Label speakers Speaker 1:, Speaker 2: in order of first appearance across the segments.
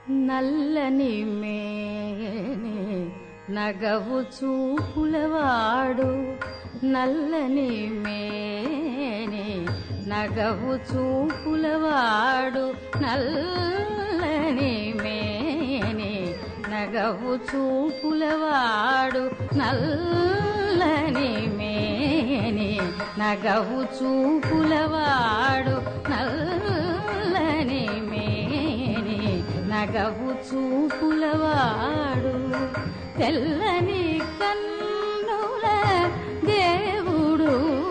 Speaker 1: నల్లని మేని నగవు చూపులవాడు నల్లని మేని నగవు చూపులవాడు నల్లని మేని నగవు చూపులవాడు నల్లని మేని నగవు చూపులవాడు నల్లని మేని నగవు చూపులవాడు తెల్లని కన్నుల దేవుడు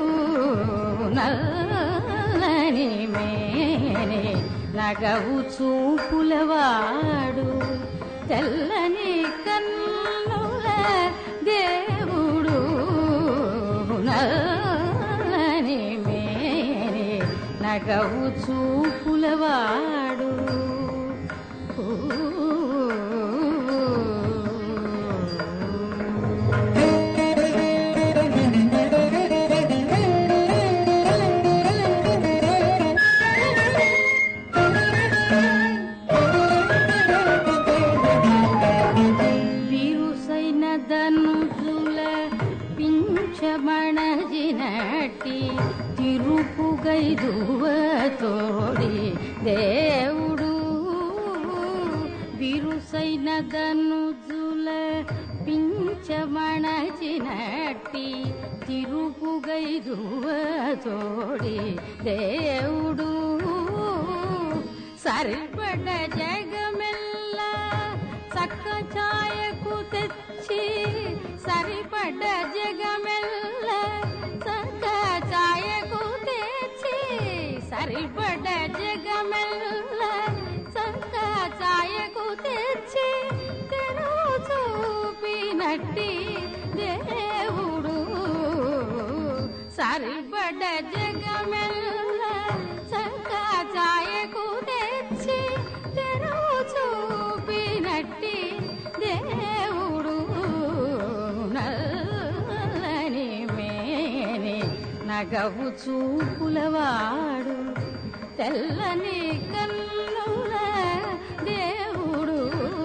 Speaker 1: నల్లని మేని నగవు చూపులవాడు తెల్లని కన్నుల దేవుడు నల్లని మేని నగవు చూపులవాడు విరుసైన ధనుజుల పింఛమణజినటి తిరుపుగైదువ తోడి దేవుడు విరుసైన ధనుజుల పింఛమణజినటి తిరుపుగైదువ తోడి దేవుడు సరిపడ జగమెల్ల చక్క ఛాయకు తెచ్చి సరిపడ్డ జగమెల్ల చక్క ఛాయకు తెచ్చి సరిపడ్డ జగమెల్ల చక్క ఛాయకు తెచ్చి తెరువు చూపినట్టి దేవుడు సరిపడ్డ జగమెల్ల చక్క ఛాయకు తెచ్చి తెరువు చూపినట్టి దేవుడు నల్లని మేని నగవు చూపులవాడు తెల్లని కన్నుల దేవుడు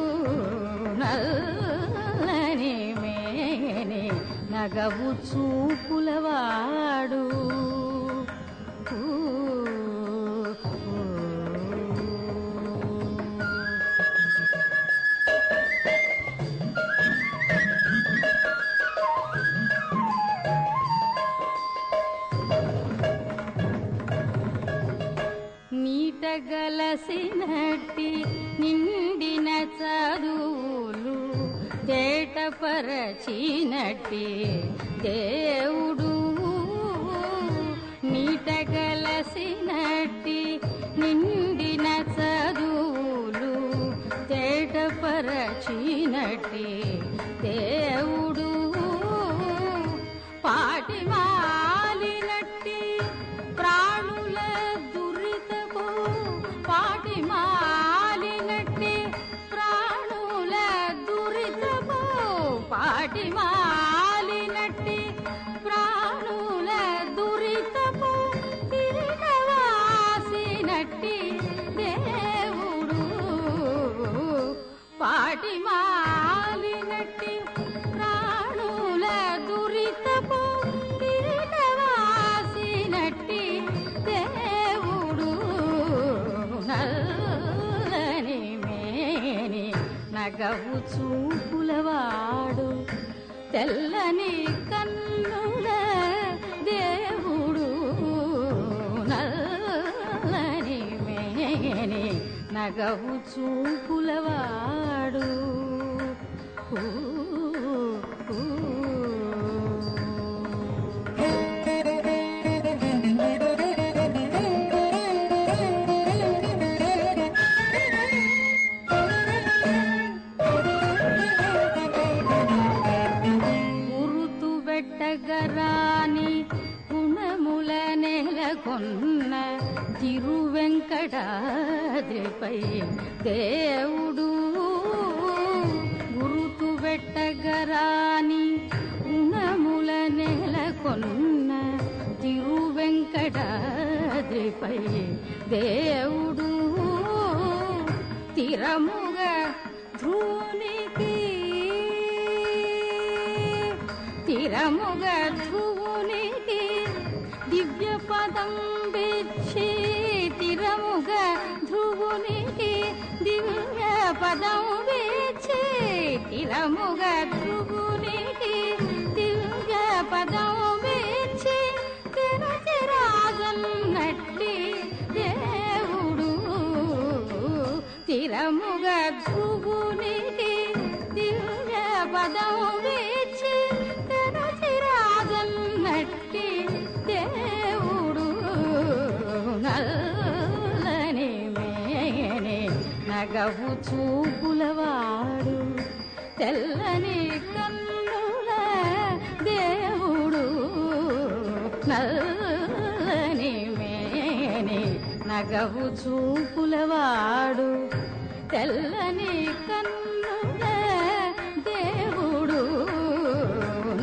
Speaker 1: నల్లని మేని నగవు చూపులవాడు ఊ, ఊ. నీటగలసినట్టి నిండిన చదువులు తేటపరచినట్టి దేవుడు నీటగలసినట్టి నిండిన చదువులు తేటపరచినట్టి దేవుడు పాటి మాలినట్టి ప్రాణుల దురితపు పాటి మాలినట్టి ప్రాణుల దురితపు పాటి మాలినట్టి ప్రాణుల దురితపు తిరిగవాసినట్టి దేవుడు పాటి మాలినట్టి ప్రాణుల దురితపు తిరిగవాసినట్టి దేవుడు నల్లని మేని నగవు చూపులవాడు తెల్లని కన్నుల దేవుడు నల్లని మేని నగవు చూపులవాడు ఊ, ఊ. గురుతు పెట్టగరాని గుణముల నెలకొన్న తిరువెంకటాద్రిపై దేవుడు గురుతు పెట్టగరాని గుణముల నెలకొన్న తిరువెంకటాద్రిపై దేవుడు తీ స్థిరముగా ధ్రువునికి స్థిరముగా ధ్రువునికి దివ్య పదం బిచ్చి స్థిరముగా ధ్రువునికి దివ్య పదం బిచ్చి స్థిరముగా ధ్రువునికి దివ్య పదం బిచ్చి తిరచిరాజన్నట్టి దేవుడు స్థిరముగా ధ్రువునికి దివ్య పదం బిచ్చి తిరచిరాజన్నట్టి దేవుడు నల్లని మేనే నగవు చూపులవాడు తెల్లని కన్నుల దేవుడు నల్లని మేనే నగవు చూపులవాడు తెల్లని కన్నుల దేవుడు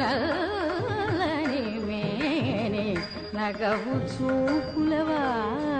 Speaker 1: నల్లని మేనే నగవు చూపులవాడు